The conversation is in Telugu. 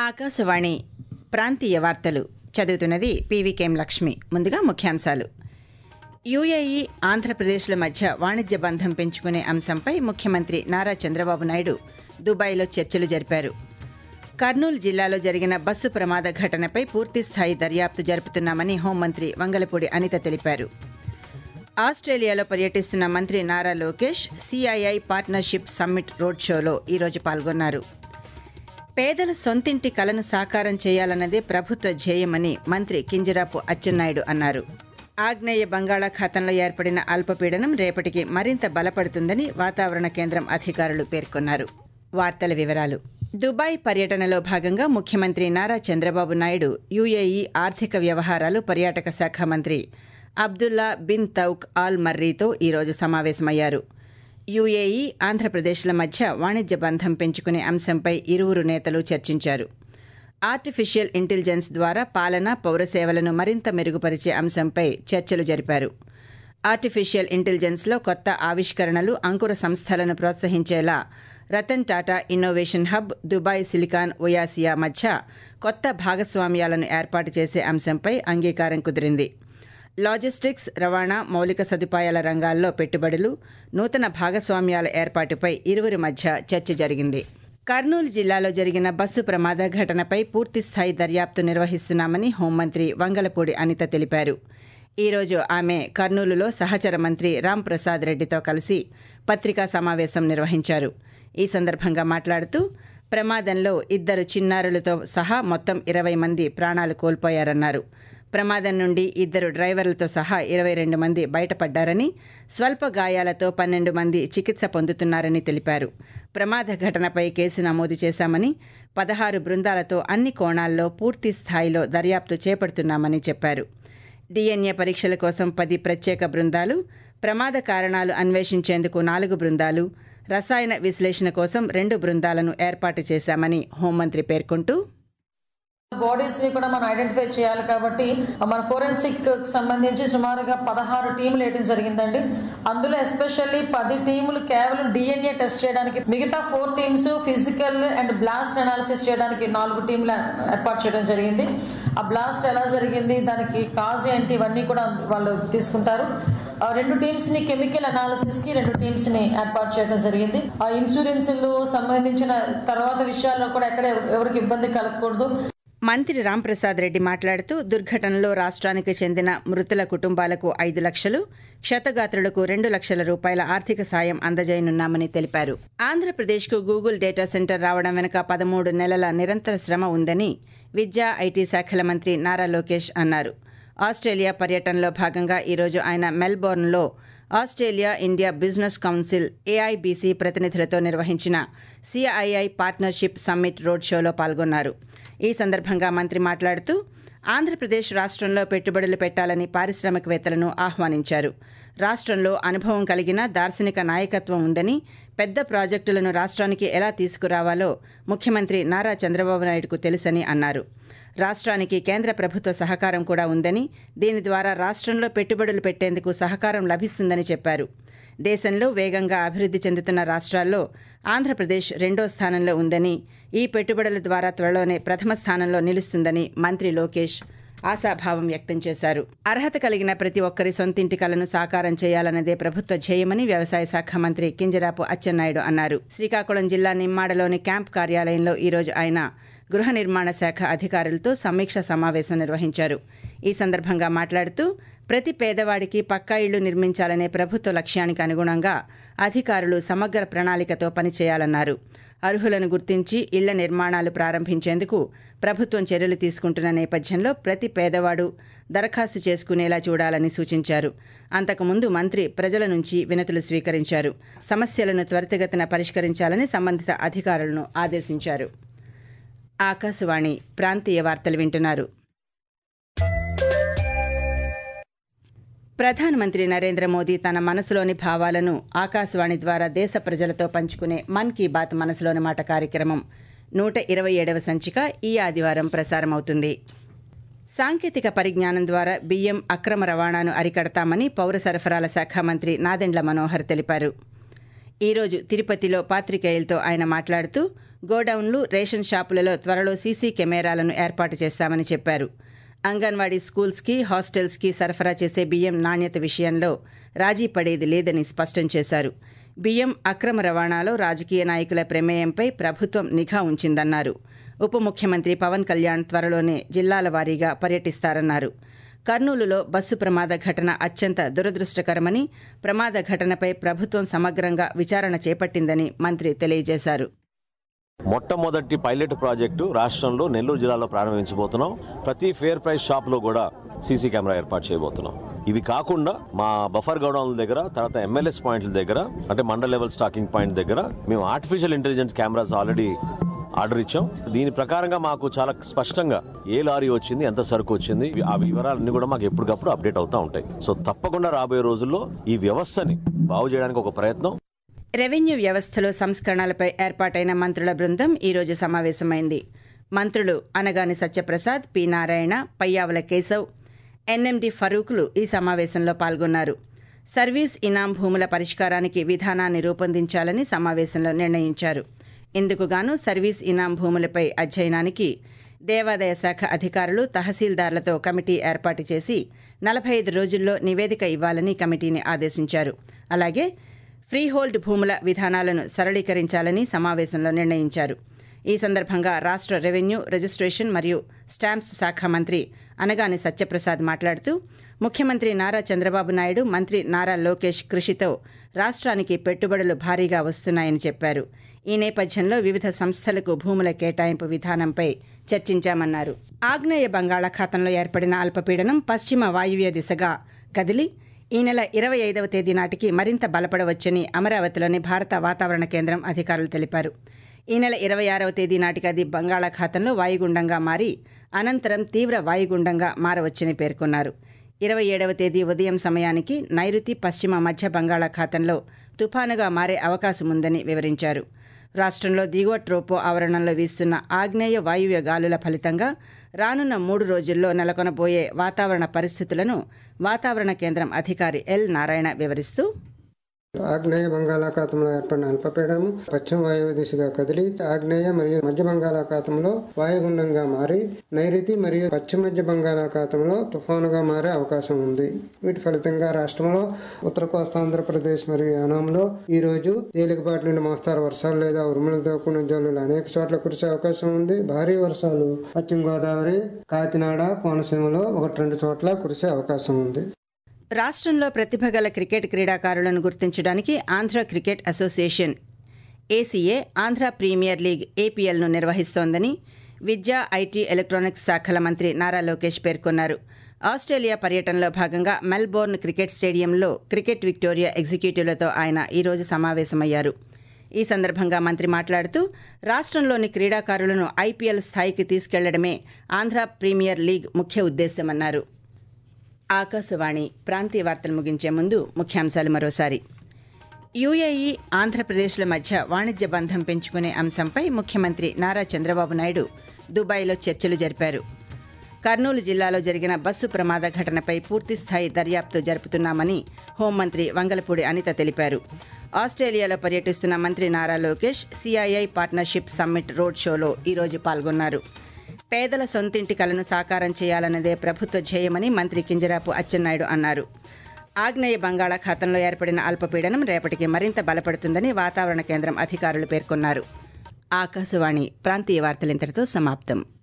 ఆకాశవాణి ప్రాంతీయ వార్తలు చదువుతున్నది పీవీకేఎం లక్ష్మి ముందుగా ముఖ్యాంశాలు యుఏఈ ఆంధ్రప్రదేశ్ల మధ్య వాణిజ్య బంధం పెంచుకునే అంశంపై ముఖ్యమంత్రి నారా చంద్రబాబు నాయుడు దుబాయ్లో చర్చలు జరిపారు కర్నూలు జిల్లాలో జరిగిన బస్సు ప్రమాద ఘటనపై పూర్తిస్థాయి దర్యాప్తు జరుపుతున్నామని హోంమంత్రి వంగలపూడి అనిత తెలిపారు ఆస్ట్రేలియాలో పర్యటిస్తున్న మంత్రి Nara Lokesh CII partnership summit road షోలో ఈరోజు పాల్గొన్నారు పేదల సొంతింటి కలను సాకారం చేయాలన్నదే ప్రభుత్వ ధ్యేయమని మంత్రి కింజరాపు అచ్చెన్నాయుడు అన్నారు ఆగ్నేయ బంగాళాఖాతంలో ఏర్పడిన అల్పపీడనం రేపటికి మరింత బలపడుతుందని వాతావరణ కేంద్రం అధికారులు పేర్కొన్నారు వార్తల వివరాలు దుబాయ్ పర్యటనలో భాగంగా ముఖ్యమంత్రి నారా చంద్రబాబు నాయుడు యుఏఈ ఆర్థిక వ్యవహారాలు పర్యాటక శాఖ మంత్రి అబ్దుల్లా బిన్ తౌక్ ఆల్ మర్రీతో ఈరోజు సమావేశమయ్యారు యుఏఈ ఆంధ్రప్రదేశ్ల మధ్య వాణిజ్య బంధం పెంచుకునే అంశంపై ఇరువురు నేతలు చర్చించారు ఆర్టిఫిషియల్ ఇంటెలిజెన్స్ ద్వారా పాలన పౌర సేవలను మరింత మెరుగుపరిచే అంశంపై చర్చలు జరిపారు ఆర్టిఫిషియల్ ఇంటెలిజెన్స్లో కొత్త ఆవిష్కరణలు అంకుర సంస్థలను ప్రోత్సహించేలా Ratan Tata innovation hub Dubai silicon oasis మధ్య కొత్త భాగస్వామ్యాలను ఏర్పాటు చేసే అంశంపై అంగీకారం కుదిరింది లాజిస్టిక్స్ రవాణా మౌలిక సదుపాయాల రంగాల్లో పెట్టుబడులు నూతన భాగస్వామ్యాల ఏర్పాటుపై ఇరువురి మధ్య చర్చ జరిగింది కర్నూలు జిల్లాలో జరిగిన బస్సు ప్రమాద ఘటనపై పూర్తిస్థాయి దర్యాప్తు నిర్వహిస్తున్నామని హోంమంత్రి వంగలపూడి అనిత తెలిపారు ఈరోజు ఆమె కర్నూలులో సహచర మంత్రి రాంప్రసాద్ రెడ్డితో కలిసి పత్రికా సమావేశం నిర్వహించారు ఈ సందర్భంగా మాట్లాడుతూ ప్రమాదంలో ఇద్దరు చిన్నారులతో సహా మొత్తం ఇరవై మంది ప్రాణాలు కోల్పోయారన్నారు ప్రమాదం నుండి ఇద్దరు డ్రైవర్లతో సహా ఇరవై రెండు మంది బయటపడ్డారని స్వల్ప గాయాలతో పన్నెండు మంది చికిత్స పొందుతున్నారని తెలిపారు ప్రమాద ఘటనపై కేసు నమోదు చేశామని పదహారు బృందాలతో అన్ని కోణాల్లో పూర్తి స్థాయిలో దర్యాప్తు చేపడుతున్నామని చెప్పారు డిఎన్ఏ పరీక్షల కోసం పది ప్రత్యేక బృందాలు ప్రమాద కారణాలు అన్వేషించేందుకు నాలుగు బృందాలు రసాయన విశ్లేషణ కోసం రెండు బృందాలను ఏర్పాటు చేశామని హోంమంత్రి పేర్కొంటూ బాడీస్ ని కూడా మనం ఐడెంటిఫై చేయాలి కాబట్టి మన ఫోరెన్సిక్ సంబంధించి సుమారుగా పదహారు టీములు వేయడం జరిగిందండి అందులో ఎస్పెషల్లీ పది టీములు కేవలం డిఎన్ఏ టెస్ట్ చేయడానికి మిగతా four teams physical and blast analysis చేయడానికి నాలుగు టీంలు ఏర్పాటు చేయడం జరిగింది ఆ బ్లాస్ట్ ఎలా జరిగింది దానికి కాజ్ ఏంటి ఇవన్నీ కూడా వాళ్ళు తీసుకుంటారు ఆ రెండు టీమ్స్ ని కెమికల్ అనాలిసిస్ కి రెండు టీమ్స్ ని ఏర్పాటు చేయడం జరిగింది ఆ ఇన్సూరెన్స్లు సంబంధించిన తర్వాత విషయాల్లో కూడా ఎక్కడ ఎవరికి ఇబ్బంది కలగకూడదు మంత్రి రాంప్రసాద్ రెడ్డి మాట్లాడుతూ దుర్ఘటనలో రాష్ట్రానికి చెందిన మృతుల కుటుంబాలకు ఐదు లక్షలు క్షతగాత్రులకు రెండు లక్షల రూపాయల ఆర్థిక సాయం అందజేయనున్నామని తెలిపారు ఆంధ్రప్రదేశ్కు గూగుల్ డేటా సెంటర్ రావడం వెనుక పదమూడు నెలల నిరంతర శ్రమ ఉందని విద్యా ఐటీ శాఖల మంత్రి నారా లోకేష్ అన్నారు ఆస్ట్రేలియా పర్యటనలో భాగంగా ఈరోజు ఆయన మెల్బోర్న్లో Australia India business council AIBC ప్రతినిధులతో నిర్వహించిన సిఐఐ పార్ట్నర్షిప్ సమ్మిట్ రోడ్ షోలో పాల్గొన్నారు ఈ సందర్భంగా మంత్రి మాట్లాడుతూ ఆంధ్రప్రదేశ్ రాష్ట్రంలో పెట్టుబడులు పెట్టాలని పారిశ్రామికవేత్తలను ఆహ్వానించారు రాష్ట్రంలో అనుభవం కలిగిన దార్శనిక నాయకత్వం ఉందని పెద్ద ప్రాజెక్టులను రాష్ట్రానికి ఎలా తీసుకురావాలో ముఖ్యమంత్రి నారా చంద్రబాబు నాయుడుకు తెలుసని అన్నారు రాష్ట్రానికి కేంద్ర ప్రభుత్వ సహకారం కూడా ఉందని దీని ద్వారా రాష్ట్రంలో పెట్టుబడులు పెట్టేందుకు సహకారం లభిస్తుందని చెప్పారు దేశంలో వేగంగా అభివృద్ధి చెందుతున్న రాష్ట్రాల్లో ఆంధ్రప్రదేశ్ రెండో స్థానంలో ఉందని ఈ పెట్టుబడుల ద్వారా త్వరలోనే ప్రథమ స్థానంలో నిలుస్తుందని మంత్రి లోకేష్ ఆశాభావం వ్యక్తం చేశారు అర్హత కలిగిన ప్రతి ఒక్కరి సొంతింటి కలను సాకారం చేయాలన్నదే ప్రభుత్వ ధ్యేయమని వ్యవసాయ శాఖ మంత్రి కింజరాపు అచ్చెన్నాయుడు అన్నారు శ్రీకాకుళం జిల్లా నిమ్మాడలోని క్యాంప్ కార్యాలయంలో ఈరోజు ఆయన గృహ నిర్మాణ శాఖ అధికారులతో సమీక్ష సమావేశం నిర్వహించారు ఈ సందర్భంగా మాట్లాడుతూ ప్రతి పేదవాడికి పక్కా ఇళ్లు నిర్మించాలనే ప్రభుత్వ లక్ష్యానికి అనుగుణంగా అధికారులు సమగ్ర ప్రణాళికతో పనిచేయాలన్నారు అర్హులను గుర్తించి ఇళ్ల నిర్మాణాలు ప్రారంభించేందుకు ప్రభుత్వం చర్యలు తీసుకుంటున్న నేపథ్యంలో ప్రతి పేదవాడు దరఖాస్తు చేసుకునేలా చూడాలని సూచించారు అంతకుముందు మంత్రి ప్రజల నుంచి వినతులు స్వీకరించారు సమస్యలను త్వరితగతిన పరిష్కరించాలని సంబంధిత అధికారులను ఆదేశించారు ఆకాశవాణి ప్రాంతీయ వార్తలు వింటున్నారు ప్రధానమంత్రి నరేంద్ర మోదీ తన మనసులోని భావాలను ఆకాశవాణి ద్వారా దేశ ప్రజలతో పంచుకునే మన్ కీ బాత్ మనసులోని మాట కార్యక్రమం నూట ఇరవై ఏడవ సంచిక ఈ ఆదివారం ప్రసారమవుతుంది సాంకేతిక పరిజ్ఞానం ద్వారా బియ్యం అక్రమ రవాణాను అరికడతామని పౌర సరఫరాల శాఖ మంత్రి నాదెండ్ల మనోహర్ తెలిపారు ఈరోజు తిరుపతిలో పాత్రికేయులతో ఆయన మాట్లాడుతూ గోడౌన్లు రేషన్ షాపులలో త్వరలో సీసీ కెమెరాలను ఏర్పాటు చేస్తామని చెప్పారు అంగన్వాడీ స్కూల్స్కి హాస్టల్స్కి సరఫరా చేసే బియ్యం నాణ్యత విషయంలో రాజీ పడేది లేదని స్పష్టం చేశారు బియ్యం అక్రమ రవాణాలో రాజకీయ నాయకుల ప్రమేయంపై ప్రభుత్వం నిఘా ఉంచిందన్నారు ఉప ముఖ్యమంత్రి పవన్ కళ్యాణ్ త్వరలోనే జిల్లాల వారీగా పర్యటిస్తారన్నారు కర్నూలులో బస్సు ప్రమాద ఘటన అత్యంత దురదృష్టకరమని ప్రమాద ఘటనపై ప్రభుత్వం సమగ్రంగా విచారణ చేపట్టిందని మంత్రి తెలియజేశారు మొట్టమొదటి పైలట్ ప్రాజెక్టు రాష్ట్రంలో నెల్లూరు జిల్లాలో ప్రారంభించబోతున్నాం ప్రతి ఫేర్ ప్రైస్ షాప్ లో కూడా సీసీ కెమెరా ఏర్పాటు చేయబోతున్నాం ఇవి కాకుండా మా బఫర్ గోడౌన్ల దగ్గర తర్వాత ఎంఎల్ఎస్ పాయింట్ల దగ్గర అంటే మండల్ లెవెల్ స్టాకింగ్ పాయింట్ దగ్గర మేము artificial intelligence cameras already order ఇచ్చాం దీని ప్రకారంగా మాకు చాలా స్పష్టంగా ఏ లారీ వచ్చింది ఎంత సరుకు వచ్చింది ఆ వివరాలన్నీ కూడా మాకు ఎప్పటికప్పుడు అప్డేట్ అవుతూ ఉంటాయి సో తప్పకుండా రాబోయే రోజుల్లో ఈ వ్యవస్థని బాగు చేయడానికి ఒక ప్రయత్నం రెవెన్యూ వ్యవస్థలో సంస్కరణలపై ఏర్పాటైన మంత్రుల బృందం ఈరోజు సమావేశమైంది మంత్రులు అనగాని సత్యప్రసాద్ పి నారాయణ పయ్యావుల కేశవ్ ఎన్ఎండి ఫరూక్లు ఈ సమావేశంలో పాల్గొన్నారు సర్వీస్ ఇనాం భూముల పరిష్కారానికి విధానాన్ని రూపొందించాలని సమావేశంలో నిర్ణయించారు ఇందుకుగాను సర్వీస్ ఇనాం భూములపై అధ్యయనానికి దేవాదాయ శాఖ అధికారులు తహసీల్దార్లతో కమిటీ ఏర్పాటు చేసి నలభై ఐదు రోజుల్లో నివేదిక ఇవ్వాలని కమిటీని ఆదేశించారు అలాగే ఫ్రీహోల్డ్ భూముల విధానాలను సరళీకరించాలని సమావేశంలో నిర్ణయించారు ఈ సందర్భంగా రాష్ట్ర రెవెన్యూ రిజిస్ట్రేషన్ మరియు స్టాంప్స్ శాఖ మంత్రి అనగాని సత్యప్రసాద్ మాట్లాడుతూ ముఖ్యమంత్రి నారా చంద్రబాబు నాయుడు మంత్రి నారా లోకేష్ కృషితో రాష్ట్రానికి పెట్టుబడులు భారీగా వస్తున్నాయని చెప్పారు ఈ నేపథ్యంలో వివిధ సంస్థలకు భూముల కేటాయింపు విధానంపై చర్చించామన్నారు ఆగ్నేయ బంగాళాఖాతంలో ఏర్పడిన అల్పపీడనం పశ్చిమ వాయువ్య దిశగా కదిలి ఈ నెల ఇరవై ఐదవ తేదీ నాటికి మరింత బలపడవచ్చని అమరావతిలోని భారత వాతావరణ కేంద్రం అధికారులు తెలిపారు ఈ నెల ఇరవై ఆరవ తేదీ నాటికి అది బంగాళాఖాతంలో వాయుగుండంగా మారి అనంతరం తీవ్ర వాయుగుండంగా మారవచ్చని పేర్కొన్నారు ఇరవై ఏడవ తేదీ ఉదయం సమయానికి నైరుతి పశ్చిమ మధ్య బంగాళాఖాతంలో తుఫానుగా మారే అవకాశం ఉందని వివరించారు రాష్ట్రంలో దిగువ ట్రోపో ఆవరణంలో వీస్తున్న ఆగ్నేయ వాయువ్య గాలుల ఫలితంగా రానున్న మూడు రోజుల్లో నెలకొనబోయే వాతావరణ పరిస్థితులను వాతావరణ కేంద్రం అధికారి ఎల్ నారాయణ వివరిస్తూ ఆగ్నేయ బంగాళాఖాతంలో ఏర్పడిన అల్పపీడనం పశ్చిమ వాయువ్య దిశగా కదిలి ఆగ్నేయ మరియు మధ్య బంగాళాఖాతంలో వాయుగుండంగా మారి నైరుతి మరియు పశ్చిమ మధ్య బంగాళాఖాతంలో తుఫానుగా మారే అవకాశం ఉంది వీటి ఫలితంగా రాష్ట్రంలో ఉత్తర కోస్తా ఆంధ్రప్రదేశ్ మరియు యానాంలో ఈ రోజు తేలికపాటి నుండి మోస్తారు వర్షాలు లేదా ఉరుములతో కూడిన జల్లులు అనేక చోట్ల కురిసే అవకాశం ఉంది భారీ వర్షాలు పశ్చిమ గోదావరి కాకినాడ కోనసీమలో ఒకటి రెండు చోట్ల కురిసే అవకాశం ఉంది రాష్ట్రంలో ప్రతిభ గల క్రికెట్ క్రీడాకారులను గుర్తించడానికి Andhra cricket association ACA Andhra premier league ఏపీఎల్ను నిర్వహిస్తోందని విద్యా ఐటీ ఎలక్ట్రానిక్స్ శాఖల మంత్రి నారా లోకేష్ పేర్కొన్నారు ఆస్ట్రేలియా పర్యటనలో భాగంగా మెల్బోర్న్ క్రికెట్ స్టేడియంలో క్రికెట్ విక్టోరియా ఎగ్జిక్యూటివ్లతో ఆయన ఈరోజు సమావేశమయ్యారు ఈ సందర్భంగా మంత్రి మాట్లాడుతూ రాష్ట్రంలోని క్రీడాకారులను ఐపీఎల్ స్థాయికి తీసుకెళ్లడమే ఆంధ్ర ప్రీమియర్ లీగ్ ముఖ్య ఉద్దేశమన్నారు ఆకాశవాణి ప్రాంతీయ వార్తలు ముగించే ముందు ముఖ్యాంశాలు మరోసారి యుఏఈ ఆంధ్రప్రదేశ్ల మధ్య వాణిజ్య బంధం పెంచుకునే అంశంపై ముఖ్యమంత్రి నారా చంద్రబాబు నాయుడు దుబాయ్లో చర్చలు జరిపారు కర్నూలు జిల్లాలో జరిగిన బస్సు ప్రమాద ఘటనపై పూర్తిస్థాయి దర్యాప్తు జరుపుతున్నామని హోంమంత్రి వంగలపూడి అనిత తెలిపారు ఆస్ట్రేలియాలో పర్యటిస్తున్న మంత్రి Nara Lokesh CII partnership summit road షోలో ఈరోజు పాల్గొన్నారు పేదల సొంతింటి కలను సాకారం చేయాలన్నదే ప్రభుత్వ ధ్యేయమని మంత్రి కింజరాపు అచ్చెన్నాయుడు అన్నారు ఆగ్నేయ బంగాళాఖాతంలో ఏర్పడిన అల్పపీడనం రేపటికి మరింత బలపడుతుందని వాతావరణ కేంద్రం అధికారులు పేర్కొన్నారు ఆకాశవాణి ప్రాంతీయ వార్తలింతటితో సమాప్తం